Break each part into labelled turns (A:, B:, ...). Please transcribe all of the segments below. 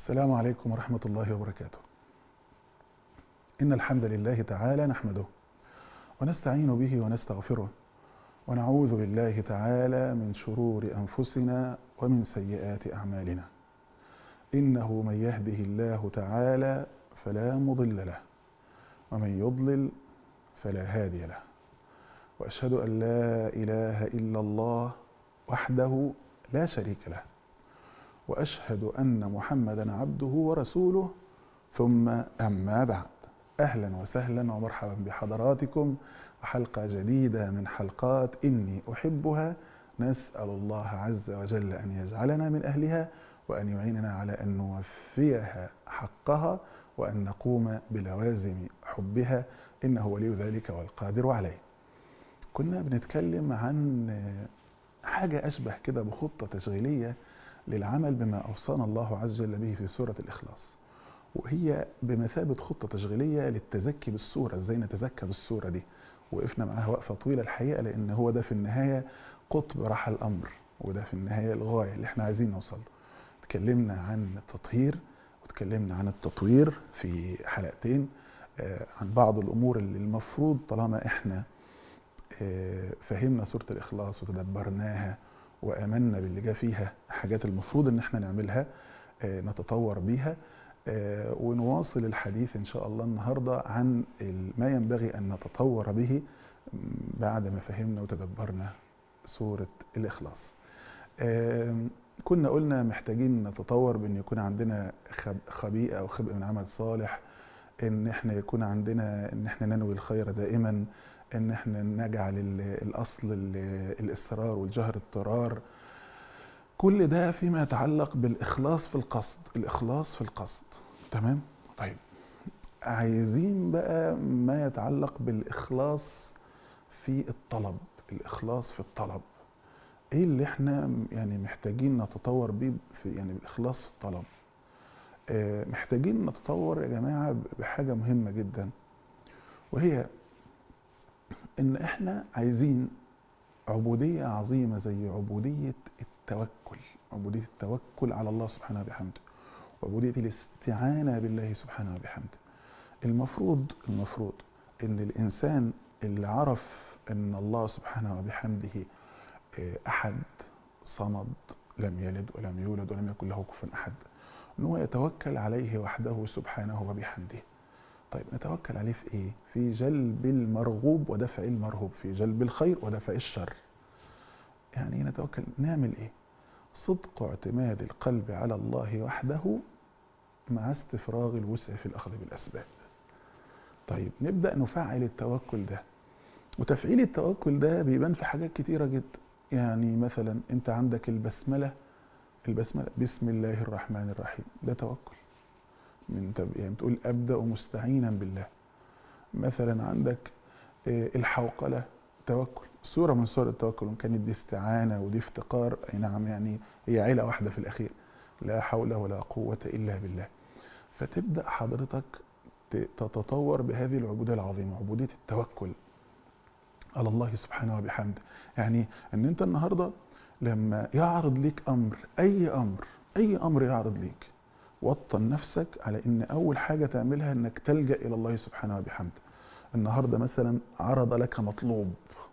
A: السلام عليكم ورحمة الله وبركاته إن الحمد لله تعالى نحمده ونستعين به ونستغفره ونعوذ بالله تعالى من شرور أنفسنا ومن سيئات أعمالنا إنه من يهده الله تعالى فلا مضل له ومن يضلل فلا هادي له وأشهد أن لا إله إلا الله وحده لا شريك له وأشهد أن محمدا عبده ورسوله ثم أما بعد أهلا وسهلا ومرحبا بحضراتكم وحلقة جديدة من حلقات إني أحبها نسأل الله عز وجل أن يجعلنا من أهلها وأن يعيننا على أن نوفيها حقها وأن نقوم بلوازم حبها إنه ولي ذلك والقادر عليه كنا بنتكلم عن حاجة أشبه كده بخطة تشغيلية للعمل بما أوصانا الله عز وجل به في سورة الإخلاص وهي بمثابة خطة تشغيلية للتزكي بالسورة ازاي نتزكى بالسورة دي وقفنا معاها وقفة طويلة الحقيقة لأن هو ده في النهاية قطب راح الأمر وده في النهاية الغاية اللي احنا عايزين نوصل له اتكلمنا عن التطهير واتكلمنا عن التطوير في حلقتين عن بعض الأمور اللي المفروض طالما احنا فهمنا سورة الإخلاص وتدبرناها وآمنا باللي جا فيها حاجات المفروض ان احنا نعملها نتطور بيها ونواصل الحديث ان شاء الله النهاردة عن ما ينبغي ان نتطور به بعد ما فهمنا وتدبرنا سورة الإخلاص كنا قلنا محتاجين نتطور بان يكون عندنا خبيئة او خبئ من عمل صالح ان احنا يكون عندنا ان احنا ننوي الخير دائما ان احنا نجعل الاصل الاصرار والجهر اضطرار كل ده فيما يتعلق بالاخلاص في القصد الاخلاص في القصد تمام طيب عايزين بقى ما يتعلق بالاخلاص في الطلب الاخلاص في الطلب ايه اللي احنا يعني محتاجين نتطور بيه في يعني بالاخلاص في الطلب اه محتاجين نتطور يا جماعه بحاجه مهمه جدا وهي ان احنا عايزين عبودية عظيمة زي عبودية التوكل عبودية التوكل على الله سبحانه وبحمده وعبودية الاستعانة بالله سبحانه وبحمده المفروض المفروض ان الانسان اللي عرف ان الله سبحانه وبحمده احد صمد لم يلد ولم يولد ولم يكن له كفوا احد ان هو يتوكل عليه وحده سبحانه وبحمده طيب نتوكل عليه في ايه في جلب المرغوب ودفع المرهوب في جلب الخير ودفع الشر يعني نتوكل نعمل ايه صدق اعتماد القلب على الله وحده مع استفراغ الوسع في الاخذ بالاسباب طيب نبدا نفعل التوكل ده وتفعيل التوكل ده بيبان في حاجات كتيره جدا يعني مثلا انت عندك البسمله البسمله بسم الله الرحمن الرحيم ده توكل من يعني بتقول ابدا مستعينا بالله مثلا عندك الحوقله توكل سوره من سور التوكل وان كانت دي استعانه ودي افتقار اي نعم يعني هي عيله واحده في الاخير لا حول ولا قوه الا بالله فتبدا حضرتك تتطور بهذه العبوديه العظيمه عبوديه التوكل على الله سبحانه وبحمده يعني ان انت النهارده لما يعرض ليك امر اي امر اي امر يعرض ليك وطن نفسك على ان اول حاجة تعملها انك تلجأ الى الله سبحانه وبحمده النهاردة مثلا عرض لك مطلوب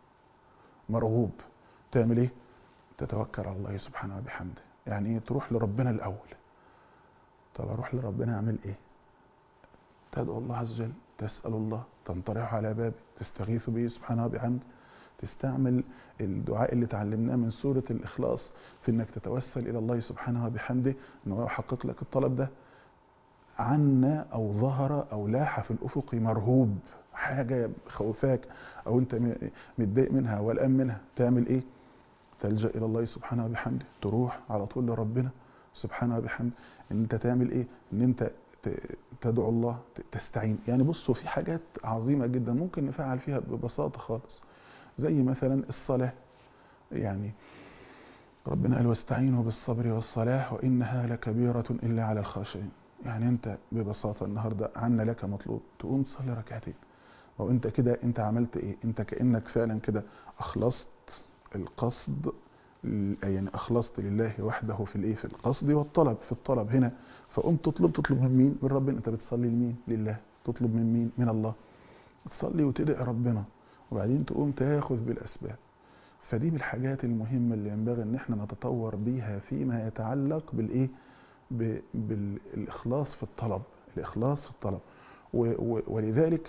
A: مرغوب تعمل ايه تتوكل على الله سبحانه وبحمده يعني ايه تروح لربنا الاول طب اروح لربنا اعمل ايه تدعو الله عز وجل تسأل الله تنطرح على بابه تستغيث به سبحانه وبحمده تستعمل الدعاء اللي تعلمناه من سورة الإخلاص في أنك تتوسل إلى الله سبحانه وبحمده أنه يحقق لك الطلب ده عنا أو ظهر أو لاح في الأفق مرهوب حاجة خوفاك أو أنت متضايق منها والآن منها تعمل إيه؟ تلجأ إلى الله سبحانه وبحمده تروح على طول لربنا سبحانه وبحمده أن أنت تعمل إيه؟ أن أنت تدعو الله تستعين يعني بصوا في حاجات عظيمة جدا ممكن نفعل فيها ببساطة خالص زي مثلا الصلاة يعني ربنا قال واستعينوا بالصبر والصلاة وإنها لكبيرة إلا على الخاشعين يعني أنت ببساطة النهاردة عنا لك مطلوب تقوم تصلي ركعتين أو أنت كده أنت عملت إيه أنت كأنك فعلا كده أخلصت القصد يعني اخلصت لله وحده في الايه في القصد والطلب في الطلب هنا فقمت تطلب تطلب من مين من ربنا انت بتصلي لمين لله تطلب من مين من الله تصلي وتدعي ربنا وبعدين تقوم تاخذ بالاسباب فدي من الحاجات المهمة اللي ينبغي ان احنا نتطور بيها فيما يتعلق بالايه بالاخلاص في الطلب الاخلاص في الطلب ولذلك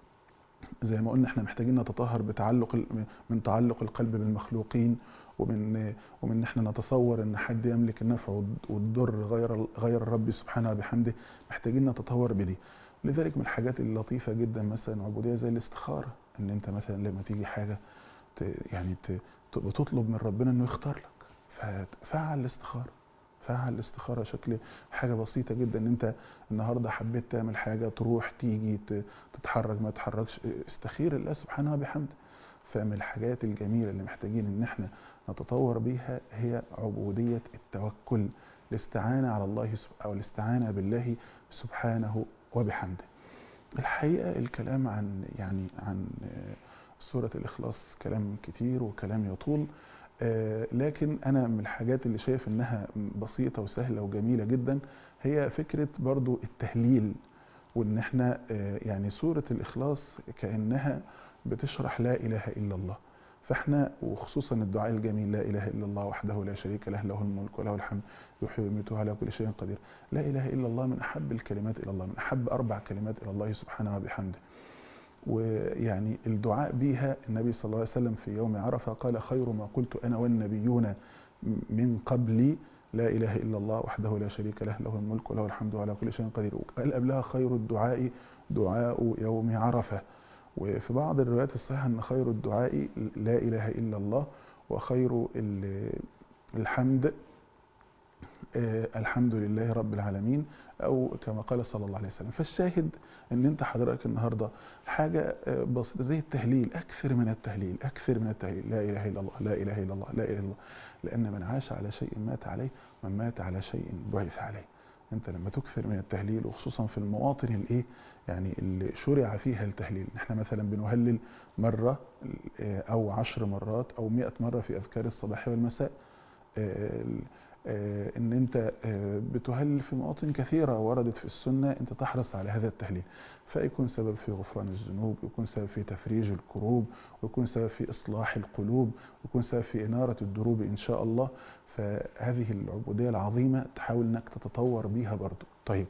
A: زي ما قلنا احنا محتاجين نتطهر بتعلق من تعلق القلب بالمخلوقين ومن ومن احنا نتصور ان حد يملك النفع والضر غير غير الرب سبحانه وبحمده محتاجين نتطور بدي لذلك من الحاجات اللطيفه جدا مثلا عبوديه زي الاستخاره ان انت مثلا لما تيجي حاجه يعني بتطلب من ربنا انه يختار لك ففعل الاستخاره فعل الاستخاره شكل حاجه بسيطه جدا ان انت النهارده حبيت تعمل حاجه تروح تيجي تتحرك ما تتحركش استخير الله سبحانه وبحمده فمن الحاجات الجميله اللي محتاجين ان احنا نتطور بيها هي عبوديه التوكل الاستعانه على الله او الاستعانه بالله سبحانه وبحمده الحقيقه الكلام عن يعني عن سوره الاخلاص كلام كتير وكلام يطول لكن انا من الحاجات اللي شايف انها بسيطه وسهله وجميله جدا هي فكره برضو التهليل وان احنا يعني سوره الاخلاص كانها بتشرح لا اله الا الله فاحنا وخصوصا الدعاء الجميل لا اله الا الله وحده لا شريك له له الملك وله الحمد يحيي ويميت على كل شيء قدير لا اله الا الله من احب الكلمات الى الله من احب اربع كلمات الى الله سبحانه وبحمده ويعني الدعاء بها النبي صلى الله عليه وسلم في يوم عرفه قال خير ما قلت انا والنبيون من قبلي لا اله الا الله وحده لا شريك له له الملك وله الحمد على كل شيء قدير وقال قبلها خير الدعاء دعاء يوم عرفه وفي بعض الروايات الصحيحه ان خير الدعاء لا اله الا الله وخير الحمد الحمد لله رب العالمين او كما قال صلى الله عليه وسلم فالشاهد ان انت حضرتك النهارده حاجه بسيطه زي التهليل اكثر من التهليل اكثر من التهليل لا اله الا الله لا اله الا الله لا اله الا الله لان من عاش على شيء مات عليه من مات على شيء بعث عليه انت لما تكثر من التهليل وخصوصا في المواطن الايه يعني اللي شرع فيها التهليل احنا مثلا بنهلل مره او عشر مرات او مئة مره في اذكار الصباح والمساء ان انت بتهلل في مواطن كثيره وردت في السنه انت تحرص على هذا التهليل فيكون سبب في غفران الذنوب يكون سبب في تفريج الكروب ويكون سبب في اصلاح القلوب ويكون سبب في اناره الدروب ان شاء الله فهذه العبوديه العظيمه تحاول انك تتطور بيها برضو طيب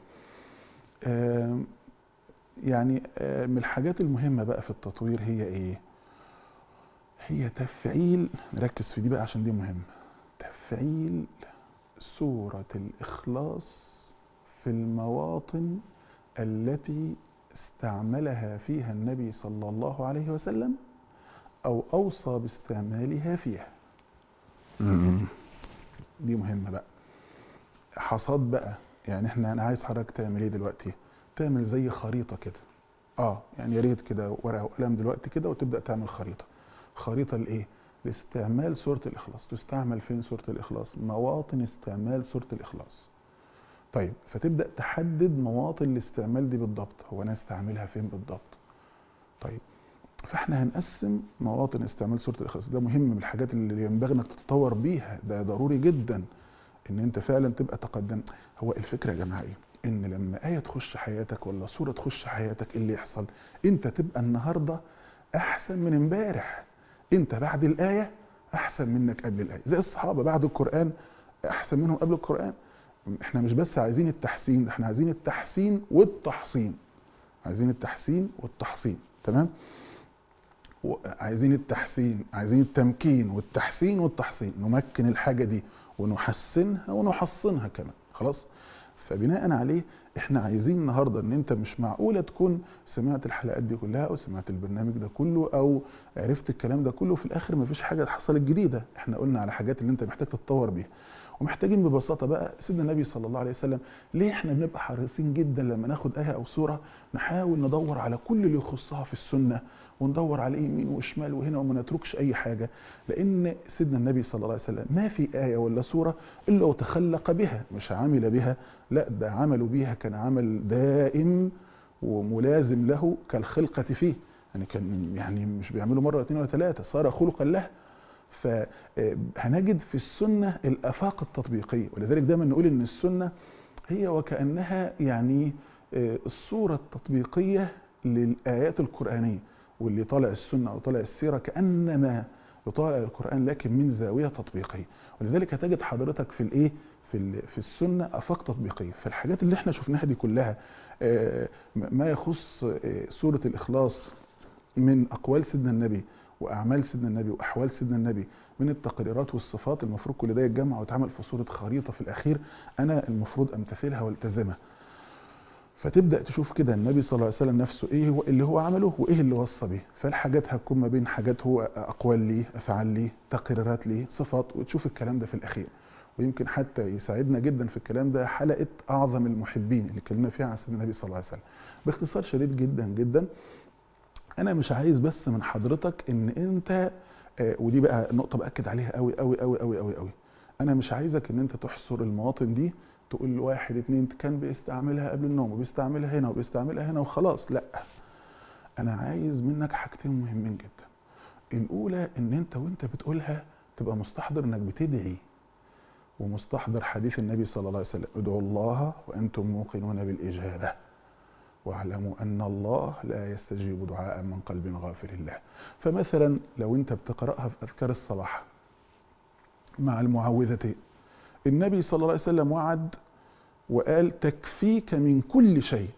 A: يعني من الحاجات المهمه بقى في التطوير هي ايه هي تفعيل نركز في دي بقى عشان دي مهمه تفعيل سورة الإخلاص في المواطن التي استعملها فيها النبي صلى الله عليه وسلم أو أوصى باستعمالها فيها دي مهمة بقى حصاد بقى يعني احنا انا عايز حضرتك تعمل ايه دلوقتي تعمل زي خريطة كده اه يعني يا ريت كده ورقة وقلم دلوقتي كده وتبدأ تعمل خريطة خريطة لايه لاستعمال سورة الإخلاص تستعمل فين سورة الإخلاص مواطن استعمال سورة الإخلاص طيب فتبدأ تحدد مواطن الاستعمال دي بالضبط هو أنا استعملها فين بالضبط طيب فاحنا هنقسم مواطن استعمال سورة الإخلاص ده مهم من الحاجات اللي ينبغي انك تتطور بيها ده ضروري جدا ان انت فعلا تبقى تقدم هو الفكرة يا جماعة ايه ان لما آية تخش حياتك ولا سورة تخش حياتك ايه اللي يحصل انت تبقى النهاردة احسن من امبارح انت بعد الآية احسن منك قبل الآية زي الصحابة بعد القرآن احسن منهم قبل القرآن احنا مش بس عايزين التحسين ده احنا عايزين التحسين والتحصين عايزين التحسين والتحصين تمام عايزين التحسين عايزين التمكين والتحسين والتحصين نمكن الحاجة دي ونحسنها ونحصنها كمان خلاص فبناء عليه احنا عايزين النهارده ان انت مش معقوله تكون سمعت الحلقات دي كلها او سمعت البرنامج ده كله او عرفت الكلام ده كله في الاخر مفيش حاجه حصلت جديده احنا قلنا على حاجات اللي انت محتاج تتطور بيها ومحتاجين ببساطه بقى سيدنا النبي صلى الله عليه وسلم ليه احنا بنبقى حريصين جدا لما ناخد ايه او سوره نحاول ندور على كل اللي يخصها في السنه وندور على يمين وشمال وهنا وما نتركش اي حاجه لان سيدنا النبي صلى الله عليه وسلم ما في ايه ولا سوره الا وتخلق بها مش عمل بها لا ده عمله بها كان عمل دائم وملازم له كالخلقه فيه يعني كان يعني مش بيعمله مره اثنين ولا ثلاثه صار خلقا له فهنجد في السنة الآفاق التطبيقية ولذلك دايما نقول إن السنة هي وكأنها يعني الصورة التطبيقية للآيات القرآنية واللي طالع السنة أو طالع السيرة كأنما يطالع القرآن لكن من زاوية تطبيقية ولذلك هتجد حضرتك في الإيه في في السنة آفاق تطبيقية فالحاجات اللي احنا شفناها دي كلها ما يخص سورة الإخلاص من أقوال سيدنا النبي وأعمال سيدنا النبي وأحوال سيدنا النبي من التقريرات والصفات المفروض كل ده يتجمع ويتعمل في صورة خريطة في الأخير أنا المفروض أمتثلها والتزمها فتبدا تشوف كده النبي صلى الله عليه وسلم نفسه ايه هو اللي هو عمله وايه اللي وصى بيه فالحاجات هتكون ما بين حاجات هو اقوال ليه افعال ليه تقريرات ليه صفات وتشوف الكلام ده في الاخير ويمكن حتى يساعدنا جدا في الكلام ده حلقه اعظم المحبين اللي اتكلمنا فيها عن سيدنا النبي صلى الله عليه وسلم باختصار شديد جدا جدا انا مش عايز بس من حضرتك ان انت آه ودي بقى نقطه باكد عليها قوي قوي قوي قوي قوي قوي انا مش عايزك ان انت تحصر المواطن دي تقول واحد اتنين كان بيستعملها قبل النوم وبيستعملها هنا وبيستعملها هنا وخلاص لا انا عايز منك حاجتين مهمين جدا الاولى ان انت وانت بتقولها تبقى مستحضر انك بتدعي ومستحضر حديث النبي صلى الله عليه وسلم ادعوا الله وانتم موقنون بالاجابه واعلموا ان الله لا يستجيب دعاء من قلب غافل الله فمثلا لو انت بتقراها في اذكار الصباح مع المعوذتين النبي صلى الله عليه وسلم وعد وقال تكفيك من كل شيء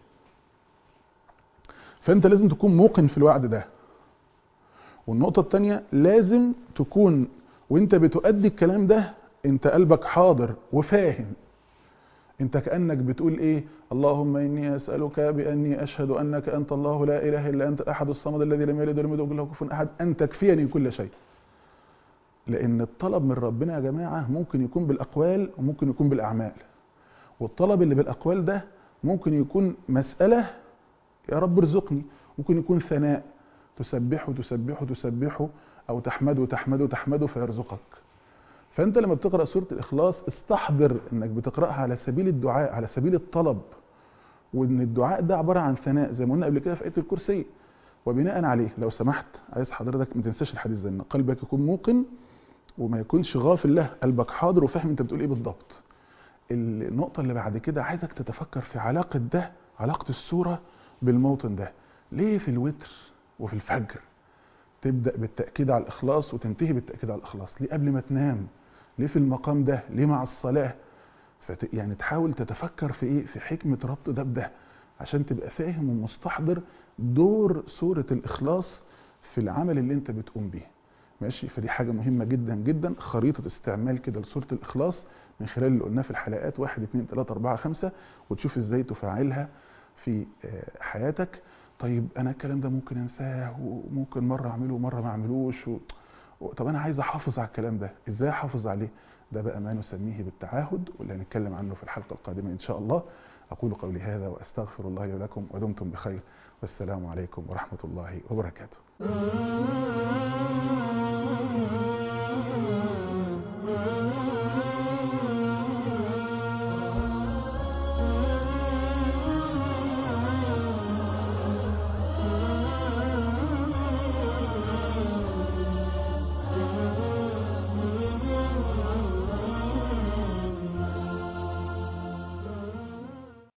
A: فانت لازم تكون موقن في الوعد ده والنقطة الثانية لازم تكون وانت بتؤدي الكلام ده انت قلبك حاضر وفاهم انت كأنك بتقول ايه اللهم اني اسألك باني اشهد انك انت الله لا اله الا انت الاحد الصمد الذي لم يلد ولم يولد ولم يكن له كفوا احد ان تكفيني كل شيء لان الطلب من ربنا يا جماعه ممكن يكون بالاقوال وممكن يكون بالاعمال والطلب اللي بالاقوال ده ممكن يكون مساله يا رب ارزقني ممكن يكون ثناء تسبحه تسبحه تسبحه او تحمده تحمده تحمده فيرزقك فانت لما بتقرا سوره الاخلاص استحضر انك بتقراها على سبيل الدعاء على سبيل الطلب وان الدعاء ده عباره عن ثناء زي ما قلنا قبل كده في ايه الكرسي وبناء عليه لو سمحت عايز حضرتك ما تنساش الحديث ده ان قلبك يكون موقن وما يكونش غافل له قلبك حاضر وفاهم انت بتقول ايه بالضبط النقطة اللي بعد كده عايزك تتفكر في علاقة ده علاقة السورة بالموطن ده ليه في الوتر وفي الفجر تبدأ بالتأكيد على الإخلاص وتنتهي بالتأكيد على الإخلاص ليه قبل ما تنام ليه في المقام ده ليه مع الصلاة فت... يعني تحاول تتفكر في ايه في حكمة ربط ده بده عشان تبقى فاهم ومستحضر دور سورة الإخلاص في العمل اللي انت بتقوم بيه ماشي فدي حاجة مهمة جدا جدا خريطة استعمال كده لسورة الإخلاص من خلال اللي قلناه في الحلقات واحد اتنين تلاتة أربعة خمسة وتشوف ازاي تفعلها في حياتك طيب أنا الكلام ده ممكن أنساه وممكن مرة أعمله ومرة ما أعملوش و... طب أنا عايز أحافظ على الكلام ده ازاي أحافظ عليه ده بقى ما نسميه بالتعاهد واللي هنتكلم عنه في الحلقة القادمة إن شاء الله أقول قولي هذا وأستغفر الله لي ولكم ودمتم بخير والسلام عليكم ورحمة الله وبركاته